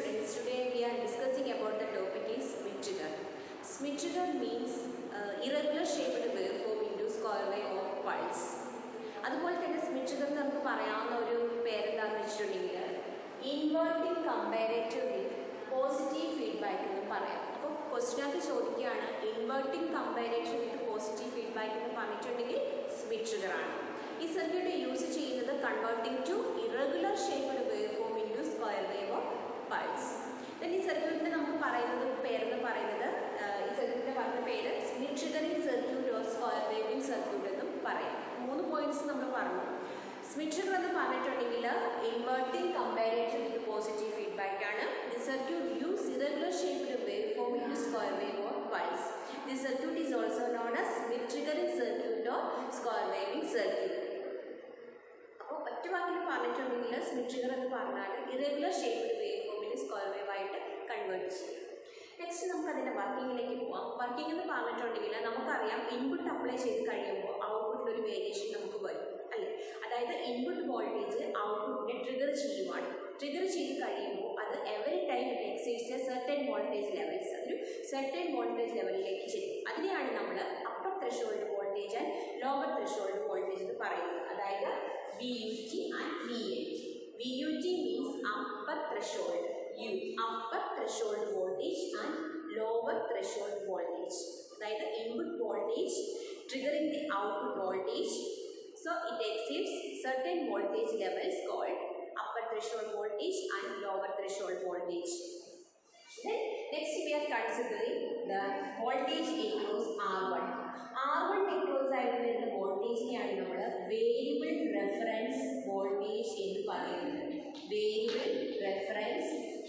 students, today we are discussing about the topic is Smith trigger. Smith trigger means uh, irregular shaped waveform into square wave or pulse. അതുപോലെ തന്നെ Smith trigger എന്ന് നമുക്ക് പറയാവുന്ന ഒരു പേരെന്താണെന്ന് വെച്ചിട്ടുണ്ടെങ്കിൽ inverting comparative with positive feedback എന്ന് പറയാം അപ്പോൾ ക്വസ്റ്റിനകത്ത് ചോദിക്കുകയാണ് inverting comparative with positive feedback എന്ന് പറഞ്ഞിട്ടുണ്ടെങ്കിൽ സ്മിത്ത് ട്രിഗർ ആണ് ഈ സർക്യൂട്ട് യൂസ് ചെയ്യുന്നത് converting to irregular shaped wave form into square wave of pulse then ഈ സർക്യൂട്ടിൻ്റെ നമുക്ക് പറയുന്നത് പേരെന്ന് പറയുന്നത് ആ, ഈ സർക്യൂട്ടിൻ്റെ പറഞ്ഞ പേര് Schmitt triggering circuit or square waving circuit എന്നും പറയാം മൂന്ന് പോയിന്റ്സ് നമ്മൾ പറഞ്ഞു സ്മിത്ത് ട്രിഗർ എന്ന് പറഞ്ഞിട്ടുണ്ടെങ്കിൽ inverting comparative with positive feedback ആണ് the circuit use irregular shaped wave form into square wave or pulse the circuit is also known as Schmitt triggering circuit or square waving circuit അപ്പോൾ ഒറ്റ വാക്കിൽ പറഞ്ഞിട്ടുണ്ടെങ്കിൽ Schmitt trigger എന്ന് പറഞ്ഞാൽ irregular shaped wave ഫോമിൽ square wave ആയിട്ട് convert ചെയ്യും next നമുക്ക് അതിൻ്റെ വർക്കിങ്ങിലേക്ക് പോവാം വർക്കിംഗ് എന്ന് പറഞ്ഞിട്ടുണ്ടെങ്കിൽ നമുക്കറിയാം ഇൻപുട്ട് അപ്ലൈ ചെയ്ത് കഴിയുമ്പോൾ ഔട്ട്പുട്ടിൽ ഒരു വേരിയേഷൻ നമുക്ക് വരും അല്ലേ അതായത് ഇൻപുട്ട് വോൾട്ടേജ് ഔട്ട്പുട്ടിനെ ട്രിഗർ ചെയ്യുവാണ് ട്രിഗർ ചെയ്ത് കഴിയുമ്പോൾ അത് every time it exceeds a certain voltage levels അതൊരു സെർട്ടൻ വോൾട്ടേജ് ലെവലിലേക്ക് ചെല്ലും അതിനെയാണ് നമ്മൾ upper threshold voltage and lower threshold voltage എന്ന് പറയുന്നത് അതായത് V U T and V N T V U T means upper threshold U upper threshold voltage and lower threshold voltage അതായത് input voltage triggering the output voltage so it exceeds certain voltage levels called upper threshold voltage and lower threshold voltage then next we are considering the voltage across R1 R1 across ആയിട്ട് വരുന്ന വോൾട്ടേജിനെയാണ് നമ്മൾ variable reference voltage എന്ന് പറയുന്നത് variable reference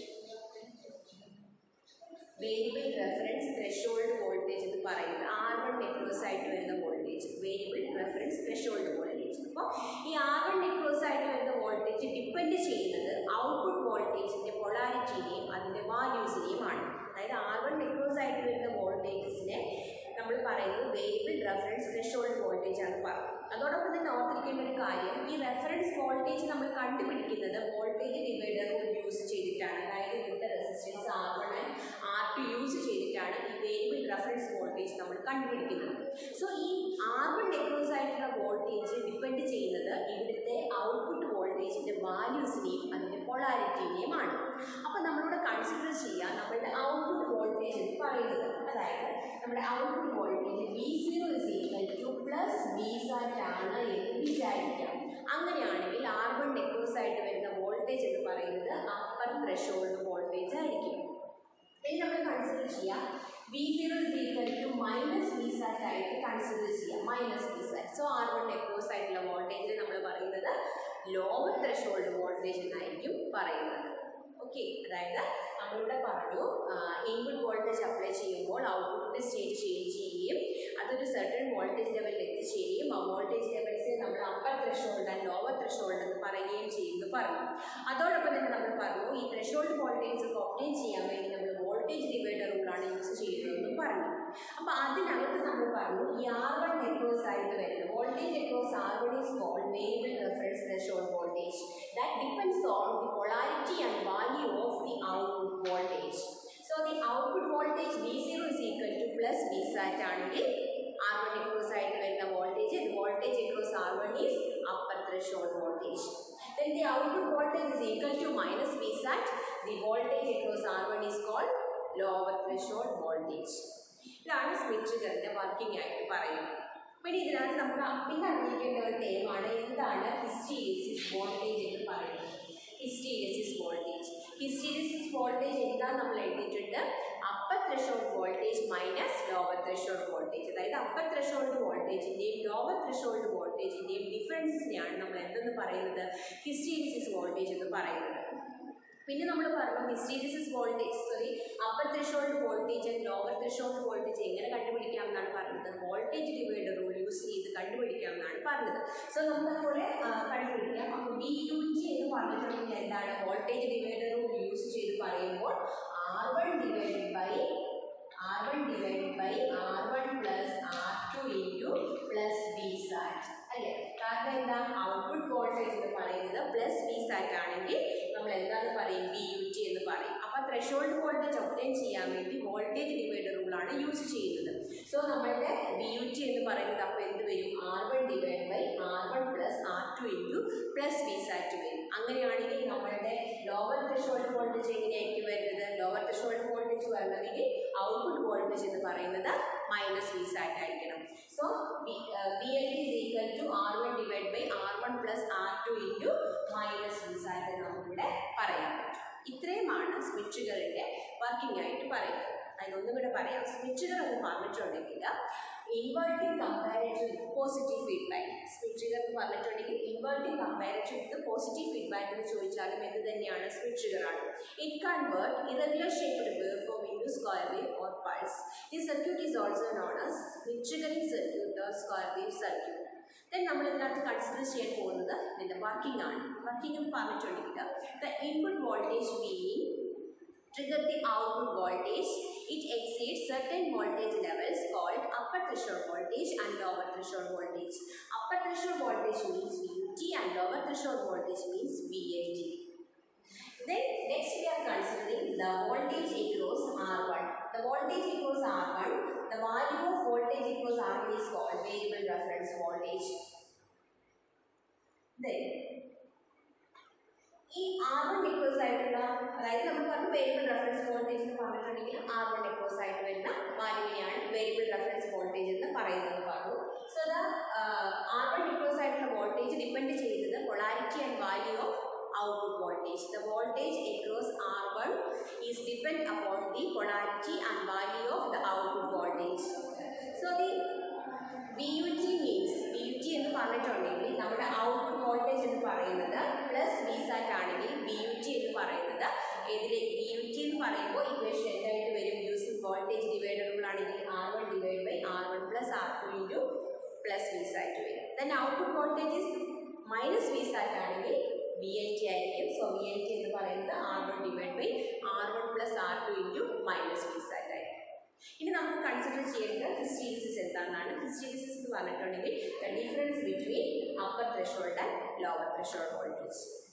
variable reference threshold voltage എന്ന് പറയുന്നത് R one across ആയിട്ട് വരുന്ന voltage variable reference threshold voltage അപ്പോൾ ഈ ആർ വൺ നെക്രോസ് ആയിട്ട് വരുന്ന വോൾട്ടേജ് ഡിപ്പെൻഡ് ചെയ്യുന്നത് ഔട്ട്പുട്ട് വോൾട്ടേജിൻ്റെ പൊളാരിറ്റിനെയും അതിൻ്റെ വാല്യൂസിനെയുമാണ് അതായത് ആർ വൺ നെക്രോസ് ആയിട്ട് വരുന്ന വോൾട്ടേജസിനെ നമ്മൾ പറയുന്നത് വേരിയബിൾ റെഫറൻസ് ത്രെഷോൾഡ് വോൾട്ടേജ് ആണ് പറയുന്നത് അതോടൊപ്പം തന്നെ ഓർത്തിരിക്കേണ്ട ഒരു കാര്യം ഈ റെഫറൻസ് വോൾട്ടേജ് നമ്മൾ കണ്ടുപിടിക്കുന്നത് വോൾട്ടേജ് ഡിവൈഡർ യൂസ് ചെയ്തിട്ടാണ് അതായത് ഇവിടുത്തെ resistance R one and R two use ചെയ്തിട്ടാണ് ഈ വേരിയബിൾ റെഫറൻസ് വോൾട്ടേജ് നമ്മൾ കണ്ടുപിടിക്കുന്നത് സോ ഈ ആർ വൺ നെക്രോസ് ആയിട്ടുള്ള വോൾട്ടേജ് ഡിപ്പെൻഡ് ചെയ്യുന്നത് ഇവിടുത്തെ ഔട്ട്പുട്ട് വോൾട്ടേജിൻ്റെ വാല്യൂസിനെയും അതിൻ്റെ പൊളാരിറ്റിനെയുമാണ് അപ്പോൾ നമ്മളിവിടെ കൺസിഡർ ചെയ്യുക നമ്മളുടെ ഔട്ട്പുട്ട് വോൾട്ടേജ് എന്ന് പറയുന്നത് അതായത് നമ്മുടെ output voltage V zero is equal to plus V sat ആണ് എന്ന് വിചാരിക്കാം അങ്ങനെയാണെങ്കിൽ ആർ വൺ നെക്രോസ് ആയിട്ട് വരുന്ന വോൾട്ടേജ് എന്ന് പറയുന്നത് അപ്പർ ത്രഷോൾഡ് വോൾട്ടേജ് ആയിരിക്കും ഇനി നമ്മൾ കൺസിഡർ ചെയ്യാം V zero is equal to minus V sat ആയിട്ട് കൺസിഡർ ചെയ്യാം minus V sat so R one across ആയിട്ടുള്ള വോൾട്ടേജിന് നമ്മൾ പറയുന്നത് ലോവർ ത്രഷോൾഡ് വോൾട്ടേജ് എന്നായിരിക്കും പറയുന്നത് ഓക്കെ അതായത് നമ്മളിവിടെ പറഞ്ഞു ഇൻപുട്ട് വോൾട്ടേജ് അപ്ലൈ ചെയ്യുമ്പോൾ ഔട്ട്പുട്ടിൻ്റെ സ്റ്റേറ്റ് ചേഞ്ച് ചെയ്യുകയും അതൊരു സർട്ടൺ വോൾട്ടേജ് ലെവലിൽ എത്തിച്ചേരുകയും ആ വോൾട്ടേജ് ലെവൽസ് നമ്മൾ upper threshold and lower threshold എന്ന് പറയുകയും ചെയ്യുന്നു പറഞ്ഞു അതോടൊപ്പം തന്നെ നമ്മൾ പറഞ്ഞു ഈ ത്രഷോൾഡ് വോൾട്ടേജ് ഒപ്റ്റൈൻ ചെയ്യാൻ വേണ്ടി നമ്മൾ വോൾട്ടേജ് ഡിവൈഡർ റൂളാണ് യൂസ് ചെയ്യുന്നതെന്നും പറഞ്ഞു അപ്പോൾ അതിനകത്ത് നമ്മൾ പറഞ്ഞു ഈ ആർ വൺ നെക്രോസ് ആയിട്ട് വരുന്നത് voltage across R one is called variable reference threshold voltage that depends on the polarity and value of the output voltage so the output voltage V zero is equal to plus V sat ആണെങ്കിൽ R one across ആയിട്ട് വരുന്ന voltage voltage across R one is upper threshold voltage then the output voltage is equal to minus V sat the voltage across R1 is called lower threshold voltage ഇതാണ് Schmitt ട്രിഗറിന്റെ working ആയിട്ട് പറയുന്നത് പിന്നെ ഇതിനകത്ത് നമുക്ക് പിന്നെ അറിഞ്ഞിരിക്കേണ്ട ഒരു ടേമാണ് എന്താണ് ഹിസ്റ്റീരിയസിസ് വോൾട്ടേജ് എന്ന് പറയുന്നത് ഹിസ്റ്റീരിയസിസ് വോൾട്ടേജ് ഹിസ്റ്റീരിയസിസ് വോൾട്ടേജ് എന്താ നമ്മൾ എഴുതിയിട്ടുണ്ട് upper threshold voltage minus lower threshold voltage അതായത് അപ്പർ ത്രഷോൾഡ് വോൾട്ടേജിൻ്റെയും ലോവർ ത്രഷോൾഡ് വോൾട്ടേജിൻ്റെയും ഡിഫറൻസിനെയാണ് നമ്മൾ എന്തെന്ന് പറയുന്നത് ഹിസ്റ്റീരിയസിസ് വോൾട്ടേജ് എന്ന് പറയുന്നത് പിന്നെ നമ്മൾ പറഞ്ഞു hysteresis voltage sorry upper threshold voltage and lower threshold voltage എങ്ങനെ കണ്ടുപിടിക്കാം എന്നാണ് പറഞ്ഞത് വോൾട്ടേജ് ഡിവൈഡർ റൂൾ യൂസ് ചെയ്ത് കണ്ടുപിടിക്കാം എന്നാണ് പറഞ്ഞത് സോ നമുക്കതുപോലെ ആ, കണ്ടുപിടിക്കാം അപ്പോൾ വി യു ജി എന്ന് പറഞ്ഞിട്ടുണ്ടെങ്കിൽ എന്താണ് വോൾട്ടേജ് ഡിവൈഡർ റൂൾ യൂസ് ചെയ്ത് പറയുമ്പോൾ R one divided by R one divided by R one plus R two into plus B sat അല്ലേ കാരണം എന്താ ഔട്ട്പുട്ട് വോൾട്ടേജ് എന്ന് പറയുന്നത് പ്ലസ് ബി സാറ്റ് ആണെങ്കിൽ നമ്മൾ എന്താന്ന് പറയും ബി യു ടി എന്ന് പറയും അപ്പോൾ ഒപ്റ്റൈൻ ചെയ്യാൻ വേണ്ടി വോൾട്ടേജ് ഡിവൈഡർ റൂളാണ് യൂസ് ചെയ്യുന്നത് സോ നമ്മളുടെ ബി യു ടി എന്ന് പറയുന്നത് അപ്പോൾ എന്ത് വരും R one divide by R one plus R two into plus V sat വരും അങ്ങനെയാണെങ്കിൽ നമ്മളുടെ ലോവർ ത്രഷോൾഡ് വോൾട്ടേജ് എങ്ങനെയായിരിക്കും വരുന്നത് ലോവർ ത്രഷോൾഡ് വോൾട്ടേജ് വരണമെങ്കിൽ ഔട്ട്പുട്ട് വോൾട്ടേജ് എന്ന് പറയുന്നത് മൈനസ് വി സാറ്റ് ആയിരിക്കണം so B L T is equal to R one divide by R one plus R two into minus V sat നമുക്കിവിടെ പറയാൻ പറ്റും ഇത്രയുമാണ് സ്വിച്ചുകളുടെ വർക്കിംഗ് ആയിട്ട് പറയുന്നത് അതിനൊന്നും കൂടെ പറയാം സ്വിച്ചുകൾ എന്ന് പറഞ്ഞിട്ടുണ്ടെങ്കിൽ inverting comparative with positive feedback സ്വിച്ചുകൾ എന്ന് പറഞ്ഞിട്ടുണ്ടെങ്കിൽ inverting comparative with positive feedback എന്ന് ചോദിച്ചാലും എന്ത് തന്നെയാണ് സ്വിച്ചുകളാണ് it convert irregular shaped wave form into square wave or pulse ഈ circuit is also known as സ്വിച്ചുകളിംഗ് circuit or square wave circuit then നമ്മൾ ഇതിനകത്ത് കൺസിഡർ ചെയ്യാൻ പോകുന്നത് ഇതിൻ്റെ വർക്കിംഗ് ആണ് വർക്കിംഗ് എന്ന് പറഞ്ഞിട്ടുണ്ടെങ്കിൽ the input voltage being trigger the output voltage, it exceeds certain voltage levels called upper threshold voltage and lower threshold voltage. Upper threshold voltage means VUT and lower threshold voltage means VLT. Then next we are considering the voltage across R1. The voltage across R1, the value of voltage across R1 is called variable reference voltage. Then ഈ R one across ആയിട്ടുള്ള അതായത് നമുക്ക് പറഞ്ഞു variable reference voltage എന്ന് പറഞ്ഞിട്ടുണ്ടെങ്കിൽ R one ഡിക്രോസ് ആയിട്ട് വരുന്ന വാല്യൂവിനെയാണ് variable reference voltage എന്ന് പറയുന്നത് പറഞ്ഞു so the R one across ആയിട്ടുള്ള വോൾട്ടേജ് ഡിപ്പെൻഡ് ചെയ്യുന്നത് polarity and value of output voltage. The voltage across R1 is depend upon the polarity and value of the output voltage. So the VUT means VUT എന്ന് പറഞ്ഞിട്ടുണ്ടെങ്കിൽ നമ്മുടെ output voltage എന്ന് പറയുന്നത് plus V sat ആണെങ്കിൽ B U T എന്ന് പറയുന്നത് ഇതിൽ B U T എന്ന് പറയുമ്പോൾ ഇക്വേഷൻ എന്തായിട്ട് വരും യൂസിങ് വോൾട്ടേജ് ഡിവൈഡബിൾ ആണെങ്കിൽ R one divide by R one plus R two into plus V sat വരും then output voltage minus V sat ആണെങ്കിൽ ബി എൽ ടി ആയിരിക്കും സോ ബി എൽ ടി എന്ന് പറയുന്നത് R one divide by R one plus R two into minus V sat ആയിരിക്കും ഇനി നമുക്ക് consider ചെയ്യേണ്ട hysteresis എന്താണെന്നാണ് ഹിസ്റ്റീരിസിസ് എന്ന് പറഞ്ഞിട്ടുണ്ടെങ്കിൽ the difference between upper threshold and lower threshold voltage